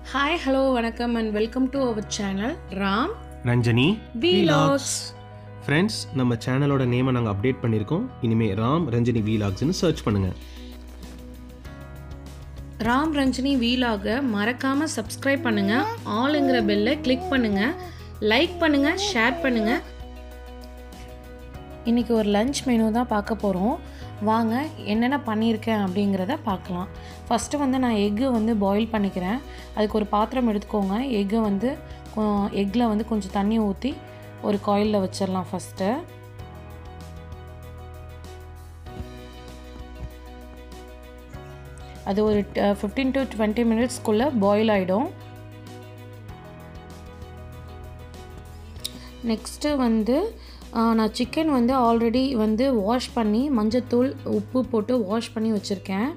hi hello வணக்கம் and welcome to our channel Ram Ranjani vlogs friends நம்ம சேனலோட நேமை நாங்கள் அப்டேட் பண்ணியிருக்கோம் இனிமே ராம் ரஞ்சனி வீலாக்ஸ்னு சர்ச் பண்ணுங்க ராம் ரஞ்சினி வீலாக மறக்காம சப்ஸ்கிரைப் பண்ணுங்க ஆளுங்கிற பெல்லை கிளிக் பண்ணுங்க லைக் பண்ணுங்க ஷேர் பண்ணுங்க இன்னைக்கு ஒரு லஞ்ச் மெனு தான் பார்க்க போகிறோம் வாங்க என்னென்ன பண்ணியிருக்கேன் அப்படிங்கிறத பார்க்கலாம் ஃபஸ்ட்டு வந்து நான் எக்கு வந்து பாயில் பண்ணிக்கிறேன் அதுக்கு ஒரு பாத்திரம் எடுத்துக்கோங்க எக்கை வந்து எக்கில் வந்து கொஞ்சம் தண்ணி ஊற்றி ஒரு காயிலில் வச்சிடலாம் ஃபஸ்ட்டு அது ஒரு ஃபிஃப்டீன் டு டுவெண்ட்டி மினிட்ஸ்க்குள்ளே பாயில் ஆகிடும் நெக்ஸ்ட்டு வந்து ஆ, நான் சிக்கன் வந்து ஆல்ரெடி வந்து வாஷ் பண்ணி மஞ்சத்தூள் உப்பு போட்டு வாஷ் பண்ணி வச்சுருக்கேன்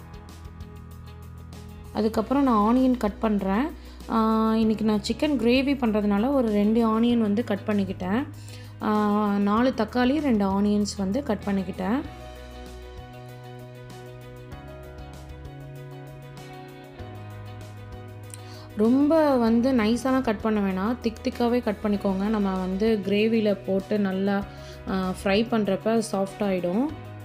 அதுக்கப்புறம் நான் ஆனியன் கட் பண்ணுறேன் இன்றைக்கி நான் சிக்கன் கிரேவி பண்ணுறதுனால ஒரு ரெண்டு ஆனியன் வந்து கட் பண்ணிக்கிட்டேன் ஆ, நாலு தக்காளி ரெண்டு ஆனியன்ஸ் வந்து கட் பண்ணிக்கிட்டேன் ரொம்ப வந்து நைஸாலாம் கட் பண்ண வேணாம் திக் திக்காகவே கட் பண்ணிக்கோங்க நம்ம வந்து கிரேவியில் போட்டு நல்லா ஃப்ரை பண்ணுறப்ப சாஃப்ட் ஆகிடும்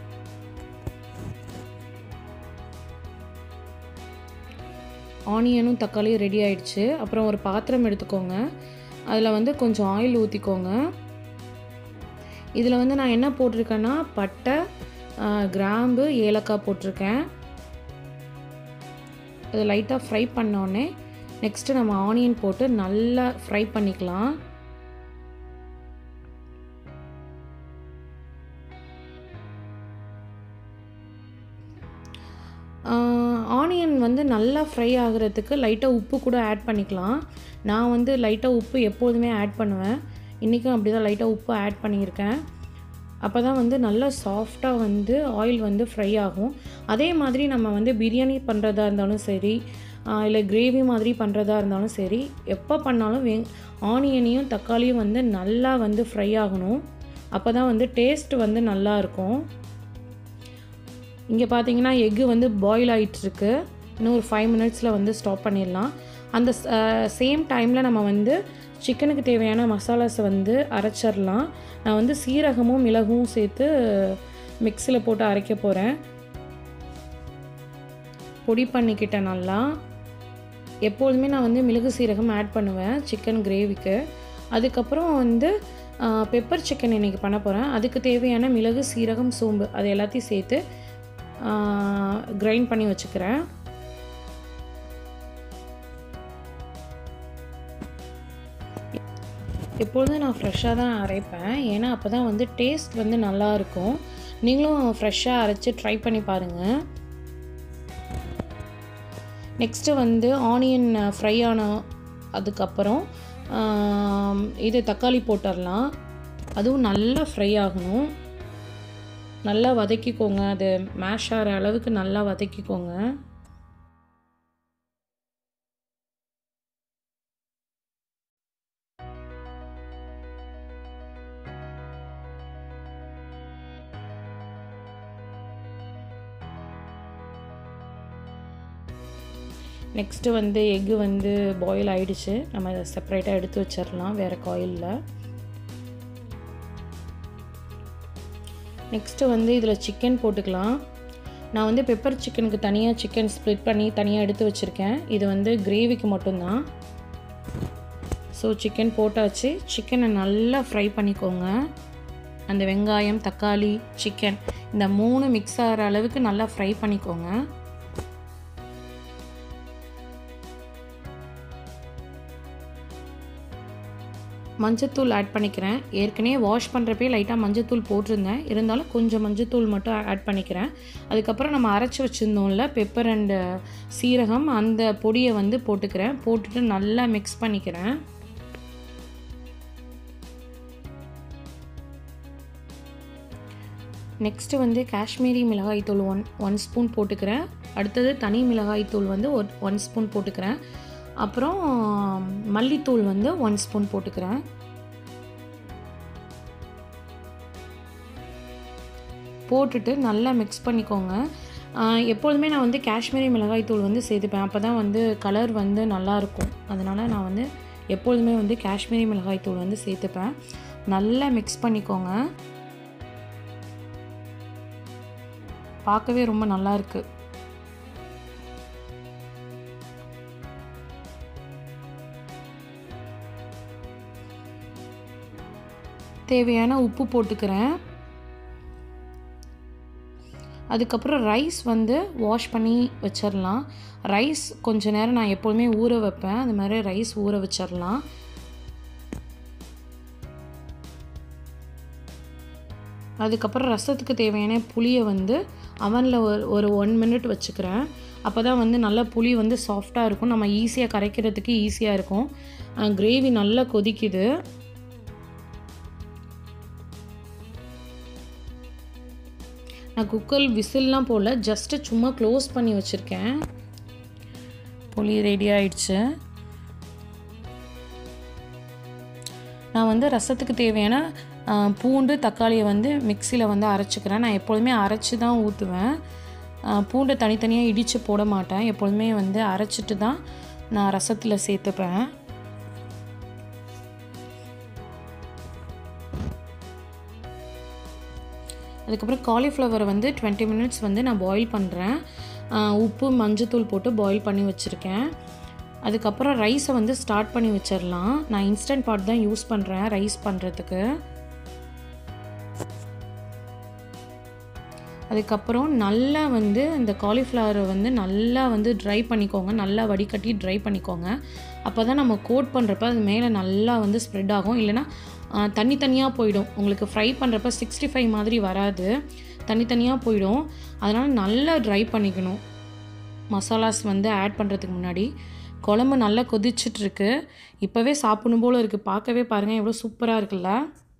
ஆனியனும் தக்காளியும் ரெடி ஆயிடுச்சு அப்புறம் ஒரு பாத்திரம் எடுத்துக்கோங்க அதில் வந்து கொஞ்சம் ஆயில் ஊற்றிக்கோங்க இதில் வந்து நான் என்ன போட்டிருக்கேன்னா பட்டை ஆ, கிராம்பு ஏலக்காய் போட்டிருக்கேன் இது லைட்டாக ஃப்ரை பண்ணோடனே நெக்ஸ்ட்டு நம்ம ஆனியன் போட்டு நல்லா ஃப்ரை பண்ணிக்கலாம் ஆனியன் வந்து நல்லா ஃப்ரை ஆகுறதுக்கு லைட்டாக உப்பு கூட ஆட் பண்ணிக்கலாம் நான் வந்து லைட்டாக உப்பு எப்போதுமே ஆட் பண்ணுவேன் இன்றைக்கும் அப்படி தான் லைட்டாக உப்பு ஆட் பண்ணியிருக்கேன் அப்போ தான் வந்து நல்லா சாஃப்டாக வந்து ஆயில் வந்து ஃப்ரை ஆகும் அதே மாதிரி நம்ம வந்து பிரியாணி பண்ணுறதா இருந்தாலும் சரி இல்லை கிரேவி மாதிரி பண்ணுறதா இருந்தாலும் சரி எப்போ பண்ணாலும் வெங் ஆனியனையும் தக்காளியும் வந்து நல்லா வந்து ஃப்ரை ஆகணும் அப்போ தான் வந்து டேஸ்ட் வந்து நல்லா இருக்கும் இங்கே பார்த்தீங்கன்னா எக்கு வந்து பாயில் ஆகிட்டுருக்கு இன்னும் ஒரு ஃபைவ் மினிட்ஸில் வந்து ஸ்டாப் பண்ணிடலாம் அந்த சேம் டைமில் நம்ம வந்து சிக்கனுக்கு தேவையான மசாலாஸை வந்து அரைச்சிடலாம் நான் வந்து சீரகமும் மிளகும் சேர்த்து மிக்சியில் போட்டு அரைக்க போகிறேன் பொடி பண்ணிக்கிட்டேன் நல்லா எப்பொழுதுமே நான் வந்து மிளகு சீரகம் ஆட் பண்ணுவேன் சிக்கன் கிரேவிக்கு அதுக்கப்புறம் வந்து பெப்பர் சிக்கன் இன்றைக்கி பண்ண போகிறேன் அதுக்கு தேவையான மிளகு சீரகம் சோம்பு அது எல்லாத்தையும் சேர்த்து கிரைண்ட் பண்ணி வச்சுக்கிறேன் எப்பொழுதும் நான் ஃப்ரெஷ்ஷாக தான் அரைப்பேன் ஏன்னா அப்போ தான் வந்து டேஸ்ட் வந்து நல்லா இருக்கும் நீங்களும் ஃப்ரெஷ்ஷாக அரைச்சி ட்ரை பண்ணி பாருங்கள் நெக்ஸ்ட்டு வந்து ஆனியன் ஃப்ரை ஆன அதுக்கப்புறம் ஆம், இது தக்காளி போட்டுடலாம் அதுவும் நல்லா ஃப்ரை ஆகணும் நல்லா வதக்கிக்கோங்க அது மேஷ் ஆகிற அளவுக்கு நல்லா வதக்கிக்கோங்க நெக்ஸ்ட்டு வந்து எக்கு வந்து பாயில் ஆயிடுச்சு நம்ம அதை செப்பரேட்டாக எடுத்து வச்சிடலாம் வேறு காயிலில் நெக்ஸ்ட்டு வந்து இதில் சிக்கன் போட்டுக்கலாம் நான் வந்து பெப்பர் சிக்கனுக்கு தனியாக சிக்கன் ஸ்ப்ளிட் பண்ணி தனியாக எடுத்து வச்சுருக்கேன் இது வந்து கிரேவிக்கு மட்டும்தான் ஸோ சிக்கன் போட்டாச்சு சிக்கனை நல்லா ஃப்ரை பண்ணிக்கோங்க அந்த வெங்காயம் தக்காளி சிக்கன் இந்த மூணு மிக்ஸ் ஆகிற அளவுக்கு நல்லா ஃப்ரை பண்ணிக்கோங்க மஞ்சத்தூள் ஆட் பண்ணிக்கிறேன் ஏற்கனவே வாஷ் பண்ணுறப்பே லைட்டாக மஞ்சத்தூள் போட்டிருந்தேன் இருந்தாலும் கொஞ்சம் மஞ்சத்தூள் மட்டும் ஆட் பண்ணிக்கிறேன் அதுக்கப்புறம் நம்ம அரைச்சி வச்சுருந்தோம்ல பெப்பர் அண்டு சீரகம் அந்த பொடியை வந்து போட்டுக்கிறேன் போட்டுட்டு நல்லா மிக்ஸ் பண்ணிக்கிறேன் நெக்ஸ்ட்டு வந்து காஷ்மீரி மிளகாய் தூள் ஒன் ஒன் ஸ்பூன் போட்டுக்கிறேன் அடுத்தது தனி மிளகாய் தூள் வந்து ஒரு ஒன் ஸ்பூன் போட்டுக்கிறேன் அப்புறம் மல்லித்தூள் வந்து ஒன் ஸ்பூன் போட்டுக்கிறேன் போட்டுட்டு நல்லா மிக்ஸ் பண்ணிக்கோங்க ஆஹ் எப்பொழுதுமே நான் வந்து காஷ்மீரி மிளகாய் தூள் வந்து சேர்த்துப்பேன் அப்போ தான் வந்து கலர் வந்து நல்லாயிருக்கும் அதனால் நான் வந்து எப்பொழுதுமே வந்து காஷ்மீரி மிளகாய் தூள் வந்து சேர்த்துப்பேன் நல்லா மிக்ஸ் பண்ணிக்கோங்க பார்க்கவே ரொம்ப நல்லா இருக்கு தேவையான உப்பு போட்டுக்கிறேன் அதுக்கப்புறம் ரைஸ் வந்து வாஷ் பண்ணி வச்சிடலாம் ரைஸ் கொஞ்ச நேரம் நான் எப்போதுமே ஊற வைப்பேன் அது மாதிரி ரைஸ் ஊற வச்சிடலாம் அதுக்கப்புறம் ரசத்துக்கு தேவையான புளியை வந்து அவனில் ஒரு ஒரு ஒன் மினிட் வச்சுக்கிறேன் அப்போ தான் வந்து நல்லா புளி வந்து சாஃப்டாக இருக்கும் நம்ம ஈஸியாக கரைக்கிறதுக்கு ஈஸியாக இருக்கும் கிரேவி நல்லா கொதிக்குது நான் குக்கர் விசில்லாம் போடல ஜஸ்ட்டு சும்மா க்ளோஸ் பண்ணி வச்சுருக்கேன் புளி ரெடி ஆயிடுச்சு நான் வந்து ரசத்துக்கு தேவையான ஆ, பூண்டு தக்காளியை வந்து மிக்சியில் வந்து அரைச்சிக்கிறேன் நான் எப்பொழுதுமே அரைச்சி தான் ஊற்றுவேன் பூண்டை தனித்தனியாக இடித்து போட மாட்டேன் எப்பொழுதுமே வந்து அரைச்சிட்டு தான் நான் ரசத்தில் சேர்த்துப்பேன் அதுக்கப்புறம் காலிஃப்ளவரை வந்து டுவெண்ட்டி மினிட்ஸ் வந்து நான் பாயில் பண்ணுறேன் உப்பு மஞ்சத்தூள் போட்டு பாயில் பண்ணி வச்சுருக்கேன் அதுக்கப்புறம் ரைஸை வந்து ஸ்டார்ட் பண்ணி வச்சிடலாம் நான் இன்ஸ்டன்ட் பாட் தான் யூஸ் பண்ணுறேன் ரைஸ் பண்ணுறதுக்கு அதுக்கப்புறம் நல்லா வந்து இந்த காலிஃப்ளவரை வந்து நல்லா வந்து ட்ரை பண்ணிக்கோங்க நல்லா வடிகட்டி ட்ரை பண்ணிக்கோங்க அப்போ தான் நம்ம கோட் பண்ணுறப்ப அது மேலே நல்லா வந்து ஸ்ப்ரெட் ஆகும் இல்லைன்னா ஆ, தனித்தனியாக போயிடும் உங்களுக்கு ஃப்ரை பண்ணுறப்ப சிக்ஸ்டி ஃபைவ் மாதிரி வராது தனித்தனியாக போயிடும் அதனால் நல்லா ட்ரை பண்ணிக்கணும் மசாலாஸ் வந்து ஆட் பண்ணுறதுக்கு முன்னாடி குழம்பு நல்லா கொதிச்சிட்ருக்கு இப்போவே சாப்பிடணும் போல் இருக்குது பார்க்கவே பாருங்கள் எவ்வளோ சூப்பராக இருக்குல்ல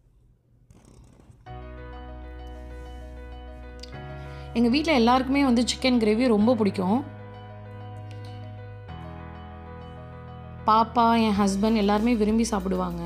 எங்கள் வீட்டில் எல்லாருக்குமே வந்து சிக்கன் கிரேவி ரொம்ப பிடிக்கும் பாப்பா என் ஹஸ்பண்ட் எல்லாருமே விரும்பி சாப்பிடுவாங்க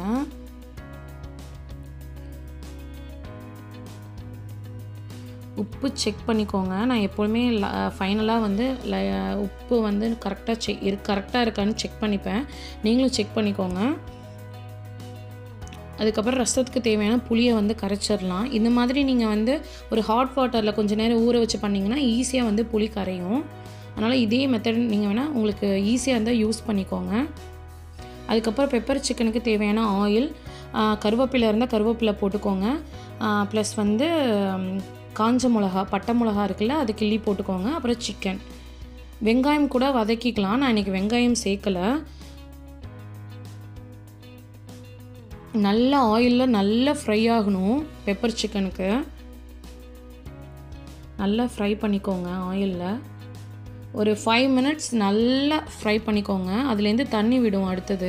உப்பு செக் பண்ணிக்கோங்க நான் எப்பொழுதுமே ஃபைனலாக வந்து ல- உப்பு வந்து கரெக்டாக செக் இரு கரெக்டாக இருக்கான்னு செக் பண்ணிப்பேன் நீங்களும் செக் பண்ணிக்கோங்க அதுக்கப்புறம் ரசத்துக்கு தேவையான புளியை வந்து கரைச்சிடலாம் இந்த மாதிரி நீங்கள் வந்து ஒரு ஹாட் வாட்டரில் கொஞ்ச நேரம் ஊற வச்சு பண்ணிங்கன்னா ஈஸியாக வந்து புளி கரையும் அதனால் இதே மெத்தட் நீங்கள் வேணால் உங்களுக்கு ஈஸியாக இருந்தால் யூஸ் பண்ணிக்கோங்க அதுக்கப்புறம் பெப்பர் சிக்கனுக்கு தேவையான ஆயில் கருவேப்பிலை இருந்தால் கருவேப்பிலை போட்டுக்கோங்க ப்ளஸ் வந்து ம், காஞ்ச மிளகா பட்டை மிளகா இருக்குல்ல அது கிள்ளி போட்டுக்கோங்க அப்புறம் சிக்கன் வெங்காயம் கூட வதக்கிக்கலாம் நான் இன்றைக்கி வெங்காயம் சேர்க்கலை நல்லா ஆயிலில் நல்லா ஃப்ரை ஆகணும் பெப்பர் சிக்கனுக்கு நல்லா ஃப்ரை பண்ணிக்கோங்க ஆயிலில் ஒரு ஃபைவ் மினிட்ஸ் நல்லா ஃப்ரை பண்ணிக்கோங்க அதுலேருந்து தண்ணி விடும் அடுத்தது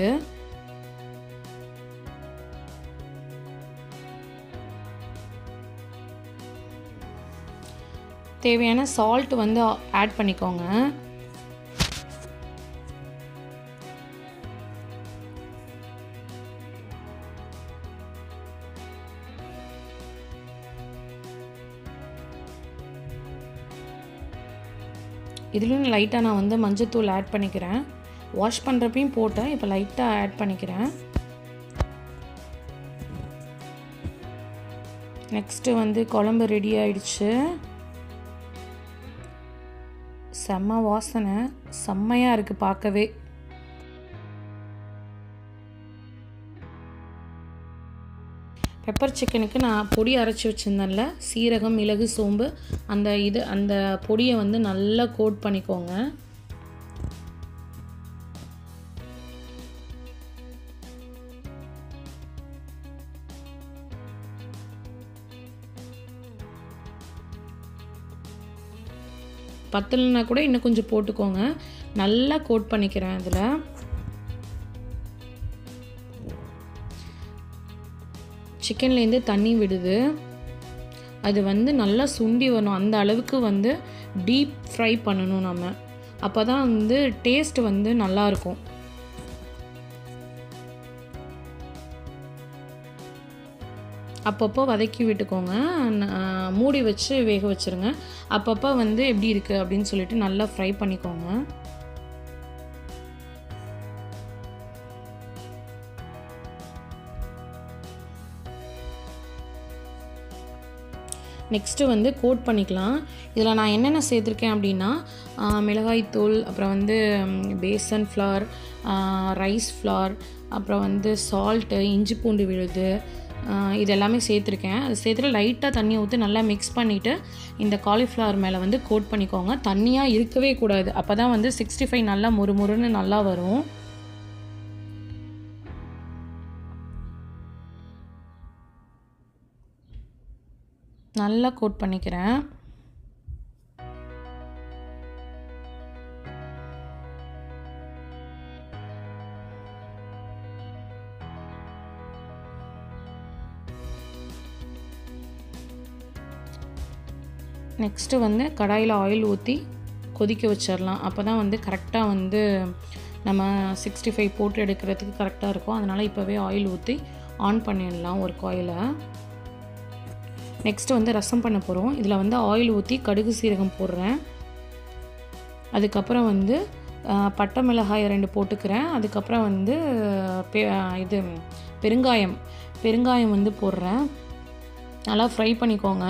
தேவையான சால்ட் வந்து ஆட் பண்ணிக்கோங்க இதுலேயும் லைட்டாக நான் வந்து மஞ்சத்தூள் ஆட் பண்ணிக்கிறேன் வாஷ் பண்ணுறப்பையும் போட்டேன் இப்போ லைட்டாக ஆட் பண்ணிக்கிறேன் நெக்ஸ்ட்டு வந்து குழம்பு ரெடி ஆயிடுச்சு செம்ம வாசனை செம்மையாக இருக்குது பார்க்கவே பெப்பர் சிக்கனுக்கு நான் பொடி அரைச்சி வச்சுருந்தேன்ல சீரகம் மிளகு சோம்பு அந்த இது அந்த பொடியை வந்து நல்லா கோட் பண்ணிக்கோங்க பத்தலைன்னா கூட இன்னும் கொஞ்சம் போட்டுக்கோங்க நல்லா கோட் பண்ணிக்கிறேன் அதில் சிக்கன்லேருந்து தண்ணி விடுது அது வந்து நல்லா சுண்டி வரணும் அந்த அளவுக்கு வந்து டீப் ஃப்ரை பண்ணணும் நம்ம அப்போ தான் வந்து டேஸ்ட் வந்து நல்லாயிருக்கும் அப்பப்போ வதக்கி விட்டுக்கோங்க ந- ஆஹ் மூடி வச்சு வேக வச்சுருங்க அப்பப்போ வந்து எப்படி இருக்குது அப்படின்னு சொல்லிட்டு நல்லா ஃப்ரை பண்ணிக்கோங்க நெக்ஸ்ட்டு வந்து கோட் பண்ணிக்கலாம் இதில் நான் என்னென்ன சேர்த்துருக்கேன் அப்படின்னா ஆஹ் மிளகாய்த்தூள் அப்புறம் வந்து பேசன் ஃப்ளார் ரைஸ் ஃப்ளார் அப்புறம் வந்து சால்ட்டு இஞ்சி பூண்டு விழுது ஆஹ் இது எல்லாமே சேர்த்துருக்கேன் அது சேர்த்துட்டு லைட்டாக தண்ணி ஊற்றி நல்லா மிக்ஸ் பண்ணிவிட்டு இந்த காலிஃப்ளவர் மேலே வந்து கோட் பண்ணிக்கோங்க தண்ணியாக இருக்கவே கூடாது அப்போ தான் வந்து சிக்ஸ்டி ஃபைவ் நல்லா முறுமுறுன்னு நல்லா வரும் நல்லா கோட் பண்ணிக்கிறேன் நெக்ஸ்ட்டு வந்து கடாயில் ஆயில் ஊற்றி கொதிக்க வச்சிடலாம் அப்போ தான் வந்து கரெக்டாக வந்து நம்ம சிக்ஸ்டி ஃபைவ் போட்டு எடுக்கிறதுக்கு கரெக்டாக இருக்கும் அதனால் இப்போவே ஆயில் ஊற்றி ஆன் பண்ணிடலாம் ஒரு காயிலை நெக்ஸ்ட்டு வந்து ரசம் பண்ண போகிறோம் இதில் வந்து ஆயில் ஊற்றி கடுகு சீரகம் போடுறேன் அதுக்கப்புறம் வந்து ஆஹ், பட்டை மிளகாய் ரெண்டு போட்டுக்கிறேன் அதுக்கப்புறம் வந்து பெ- இது பெருங்காயம் பெருங்காயம் வந்து போடுறேன் நல்லா ஃப்ரை பண்ணிக்கோங்க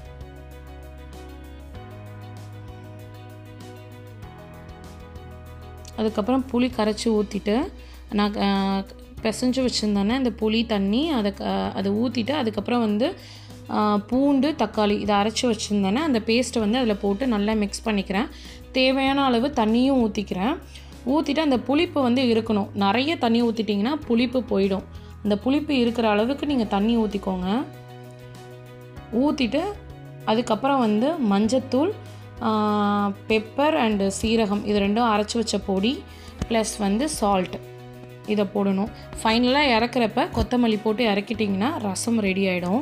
அதுக்கப்புறம் புளி கரைச்சி ஊற்றிட்டு நான் ஆஹ், பிசைஞ்சு வச்சுருந்தேனே இந்த புளி தண்ணி அதை க- அதை ஊற்றிட்டு அதுக்கப்புறம் வந்து ஆஹ், பூண்டு தக்காளி இதை அரைச்சி வச்சுருந்தேனே அந்த பேஸ்ட்டை வந்து அதில் போட்டு நல்லா மிக்ஸ் பண்ணிக்கிறேன் தேவையான அளவு தண்ணியும் ஊற்றிக்கிறேன் ஊற்றிட்டு அந்த புளிப்பு வந்து இருக்கணும் நிறைய தண்ணி ஊற்றிட்டிங்கன்னா புளிப்பு போயிடும் அந்த புளிப்பு இருக்கிற அளவுக்கு நீங்கள் தண்ணி ஊற்றிக்கோங்க ஊற்றிட்டு அதுக்கப்புறம் வந்து மஞ்சத்தூள் பெப்பர் அண்டு சீரகம் இது ரெண்டும் அரைச்சி வச்ச பொடி ப்ளஸ் வந்து சால்ட் இதை போடணும் ஃபைனலாக இறக்குறப்ப கொத்தமல்லி போட்டு இறக்கிட்டிங்கன்னா ரசம் ரெடி ஆகிடும்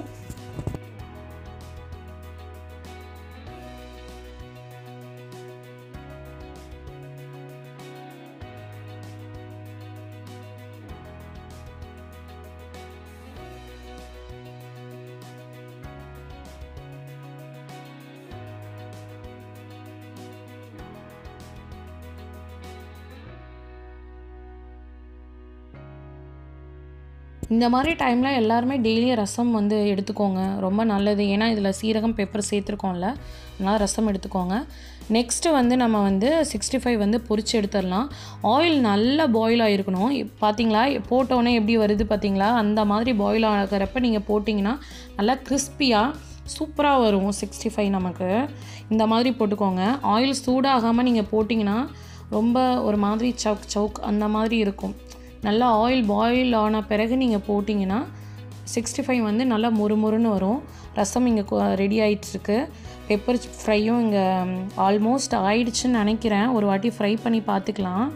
இந்த மாதிரி டைமில் எல்லாருமே டெய்லியும் ரசம் வந்து எடுத்துக்கோங்க ரொம்ப நல்லது ஏன்னா இதில் சீரகம் பெப்பர் சேர்த்துருக்கோம்ல அதனால் ரசம் எடுத்துக்கோங்க நெக்ஸ்ட்டு வந்து நம்ம வந்து சிக்ஸ்டி ஃபைவ் வந்து பொரிச்சு எடுத்துடலாம் ஆயில் நல்லா பாயில் ஆகிருக்கணும் இப் பார்த்தீங்களா போட்டோன்னே எப்படி வருது பார்த்தீங்களா அந்த மாதிரி பாயில் ஆகிறப்ப நீங்கள் போட்டிங்கன்னா நல்லா கிறிஸ்பியாக சூப்பராக வரும் சிக்ஸ்டி ஃபைவ் நமக்கு இந்த மாதிரி போட்டுக்கோங்க ஆயில் சூடாகாமல் நீங்கள் போட்டிங்கன்னா ரொம்ப ஒரு மாதிரி சவுக் சவுக் அந்த மாதிரி இருக்கும் நல்லா ஆயில் பாயில் ஆன பிறகு நீங்கள் போட்டிங்கன்னா சிக்ஸ்டி ஃபைவ் வந்து நல்லா மொறுமொறுன்னு வரும் ரசம் இங்கே ரெடி ஆயிட்டுருக்கு பெப்பர் ஃப்ரையும் இங்கே ஆல்மோஸ்ட் ஆயிடுச்சுன்னு நினைக்கிறேன் ஒரு வாட்டி ஃப்ரை பண்ணி பார்த்துக்கலாம்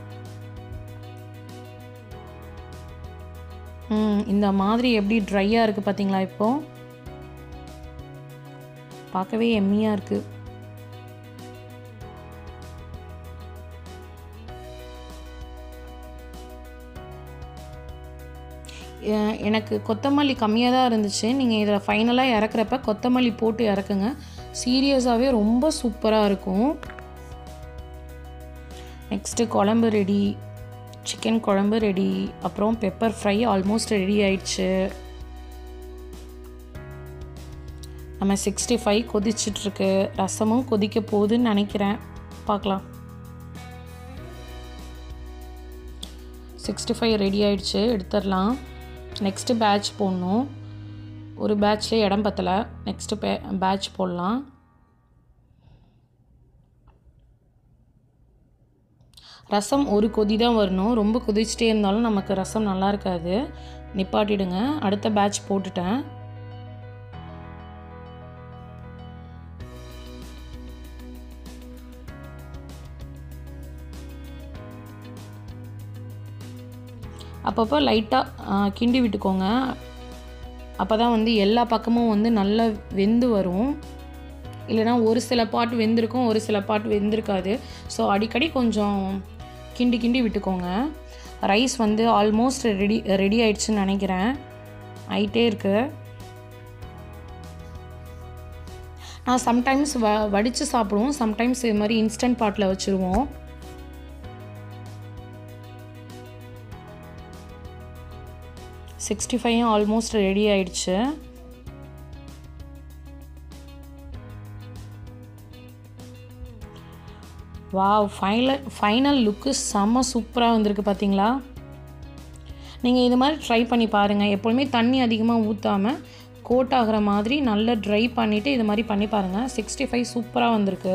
ம் இந்த மாதிரி எப்படி ட்ரையாக இருக்குது பார்த்தீங்களா இப்போது பார்க்கவே எம்மியாக இருக்குது எ- எனக்கு கொத்தமல்லி கம்மியாக தான் இருந்துச்சு நீங்கள் இதில் ஃபைனலாக இறக்குறப்ப கொத்தமல்லி போட்டு இறக்குங்க சீரியஸாகவே ரொம்ப சூப்பராக இருக்கும் நெக்ஸ்ட்டு குழம்பு ரெடி சிக்கன் குழம்பு ரெடி அப்புறம் பெப்பர் ஃப்ரை ஆல்மோஸ்ட் ரெடி ஆயிடுச்சு நம்ம சிக்ஸ்டி ஃபைவ் கொதிச்சிட்ருக்கு ரசமும் கொதிக்க போகுதுன்னு நினைக்கிறேன் பார்க்கலாம் சிக்ஸ்டி ஃபைவ் ரெடி ஆயிடுச்சு எடுத்துடலாம் நெக்ஸ்ட்டு பேட்ச் போடணும் ஒரு பேட்ச்லேயே இடம் பத்தலை நெக்ஸ்ட்டு பே பேட்ச் போடலாம் ரசம் ஒரு கொதி தான் வரணும் ரொம்ப கொதிச்சிட்டே இருந்தாலும் நமக்கு ரசம் நல்லா இருக்காது நிப்பாட்டிடுங்க அடுத்த பேட்ச் போட்டுட்டேன் அப்பப்போ லைட்டாக கிண்டி விட்டுக்கோங்க அப்போ தான் வந்து எல்லா பக்கமும் வந்து நல்லா வெந்து வரும் இல்லைனா ஒரு சில பாட்டு வெந்திருக்கும் ஒரு சில பாட்டு வெந்திருக்காது ஸோ அடிக்கடி கொஞ்சம் கிண்டி கிண்டி விட்டுக்கோங்க ரைஸ் வந்து ஆல்மோஸ்ட் ரெடி ரெடி ஆயிடுச்சுன்னு நினைக்கிறேன் ஆயிட்டே இருக்கு நான் சம்டைம்ஸ் வ வடித்து சாப்பிடுவோம் சம்டைம்ஸ் இது மாதிரி இன்ஸ்டன்ட் பாட்டில் வச்சுருவோம் சிக்ஸ்டி ஃபைவும் ஆல்மோஸ்ட் ரெடி ஆயிடுச்சு வா ஃபைனல் ஃபைனல் லுக்கு செம்ம சூப்பராக வந்திருக்கு பார்த்தீங்களா நீங்கள் இது மாதிரி ட்ரை பண்ணி பாருங்கள் எப்பொழுதுமே தண்ணி அதிகமாக ஊற்றாமல் கோட் ஆகிற மாதிரி நல்லா ட்ரை பண்ணிவிட்டு இது மாதிரி பண்ணி பாருங்கள் சிக்ஸ்டி ஃபைவ் சூப்பராக வந்திருக்கு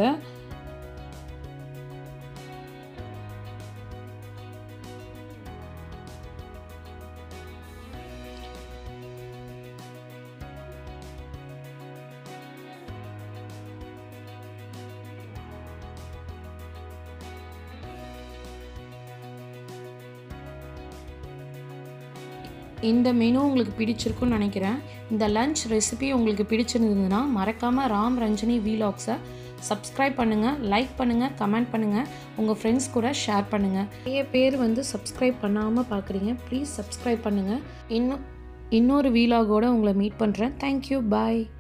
இந்த மெனு உங்களுக்கு பிடிச்சிருக்குன்னு நினைக்கிறேன் இந்த லஞ்ச் ரெசிபி உங்களுக்கு பிடிச்சிருந்ததுன்னா மறக்காமல் ராம் ரஞ்சனி வீலாக்ஸை சப்ஸ்கிரைப் பண்ணுங்கள் லைக் பண்ணுங்கள் கமெண்ட் பண்ணுங்கள் உங்கள் ஃப்ரெண்ட்ஸ் கூட ஷேர் பண்ணுங்கள் நிறைய பேர் வந்து சப்ஸ்கிரைப் பண்ணாமல் பார்க்குறீங்க ப்ளீஸ் சப்ஸ்கிரைப் பண்ணுங்கள் இன்னும் இன்னொரு வீலாகோடு உங்களை மீட் பண்ணுறேன் தேங்க்யூ பாய்